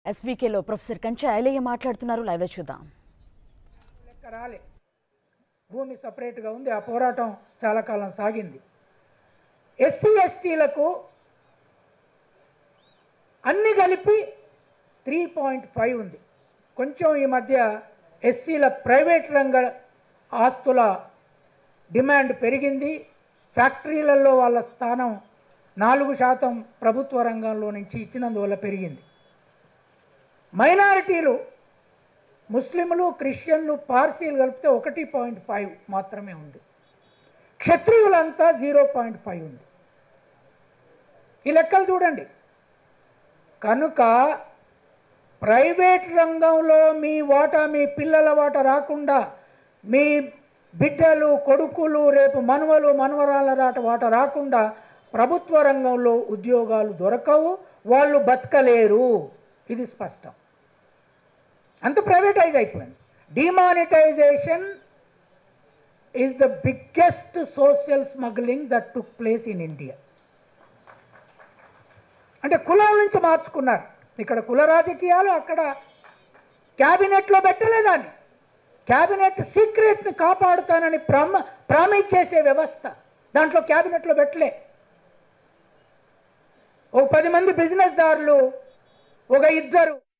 ఎస్వీకేలో professor కంచె ఐలయ్య మాట్లాడుతున్నారు లైవ్లో చూద్దాం లెక్క రాలే భూమి సపరేట్గా ఉంది ఆ పోరాటం చాలా కాలం సాగింది ఎస్సీ ఎస్టీలకు అన్ని కలిపి త్రీ పాయింట్ ఫైవ్ ఉంది కొంచెం ఈ మధ్య ఎస్సీల ప్రైవేట్ రంగ ఆస్తుల డిమాండ్ పెరిగింది ఫ్యాక్టరీలలో వాళ్ళ స్థానం నాలుగు శాతం ప్రభుత్వ రంగంలో నుంచి ఇచ్చినందువల్ల పెరిగింది మైనారిటీలు ముస్లింలు క్రిస్టియన్లు పార్సీలు కలిపితే ఒకటి పాయింట్ ఫైవ్ మాత్రమే ఉంది క్షత్రియులంతా జీరో పాయింట్ ఫైవ్ ఉంది ఈ లెక్కలు చూడండి కనుక ప్రైవేట్ రంగంలో మీ వాటా మీ పిల్లల వాటా రాకుండా మీ బిడ్డలు కొడుకులు రేపు మనవలు మనవరాల రాట వాట రాకుండా ప్రభుత్వ రంగంలో ఉద్యోగాలు దొరకవు వాళ్ళు బతకలేరు ఇది స్పష్టం అంత ప్రైవేటైజ్ అయిపోయింది demonetisation is the biggest social smuggling that took place in India అంటే కులం నుంచి మార్చుకున్నారు ఇక్కడ కుల రాజకీయాలు అక్కడ క్యాబినెట్లో పెట్టలేదాన్ని క్యాబినెట్ సీక్రెట్ని కాపాడుతానని ప్రమ ప్రామిస్ చేసే వ్యవస్థ దాంట్లో క్యాబినెట్లో పెట్టలే ఒక పది మంది బిజినెస్ దారులు ఒక ఇద్దరు